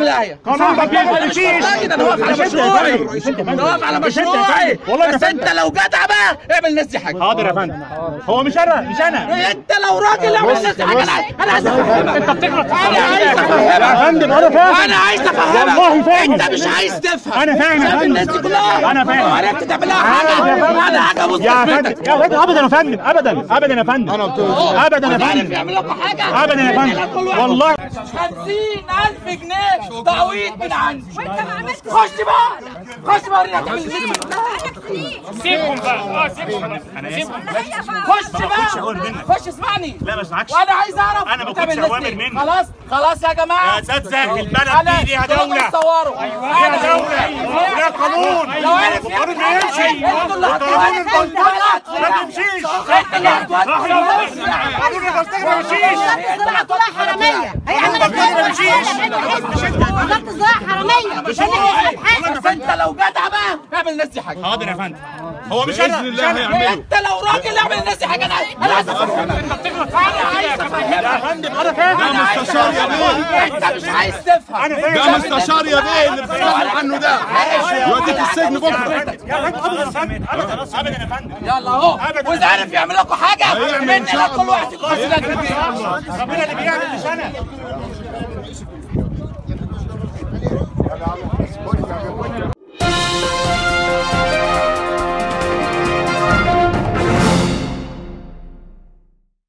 داهيه قانون ما انا مش بيمشيش راجل انا واقف على مش انت يا مشروعي فندم، مش انت يا فندم. انا واقف على مش انت يا مشروعي فندم. والله يا بس فندم. انت لو جدع بقى اعمل الناس دي حاجه حاضر يا فندم هو مش انا مش انا انت لو راجل اعمل الناس دي حاجه انا انا عايز افهمك انت بتغلط في انا عايز يا افهمك فندم انا فاهم انا عايز افهمك والله فاهم. انت مش عايز تفهم أنا فاهم يا شايف فندم. الناس دي كلها أنا فاهم. وعرفت تعملها حاجه يا فندم. انا حاجه يا مستثبتك فندم يا فندم ابدا يا فندم ابدا ابدا يا فندم ابدا يا عارف فندم يعمل لكم حاجه ابدا يا فندم والله 50000 جنيه تعويض من عندي وانت ما عملتش خش بقى خش بقى ورينا تعمل ازاي سيبهم بقى اه سيبهم انا اسف خش باخدش أوامر بقى منك. خش اسمعني لا ما اسمعكش وانا عايز اعرف أنا ما بتعمل باخدش الناس أوامر دي. منك. خلاص خلاص يا جماعه يا اساتذه البلد انا دي ليها دول دوله بتصوروا ليها دوله ليها قانون لو عرف القانون بيمشي انتوا اللي القانون هتودوا البلطجي ما بيمشيش انتوا اللي هتودوا قانون البلطجي ما بيمشيش الزراعه كلها حراميه هي عملت البلطجي ما بيمشيش وزاره الزراعه حراميه مش هي هو اللي حاجه والله بس انت لو جدع بقى اعمل الناس دي حاجه حاضر يا فندم هو مش انا باذن مش الله انا هيعملوا انت لو راجل اعمل الناس دي حاجه انا انا عايز افهمك انا عايز افهمك يا فندم انا فاهم انا عايز مستشار يا افهمك انت مش عايز تفهم انا فاهم ده مستشار يا بيه اللي بتتكلم عنه ده يوديك السجن بكره يا فندم ابدا يا فندم ابدا ابدا يا فندم يلا اهو أبداً. واذا عرف يعمل لكم حاجه هيعمل مني إن شاء لا كل واحد يخش لك في البيت ربنا اللي بيعمل مش انا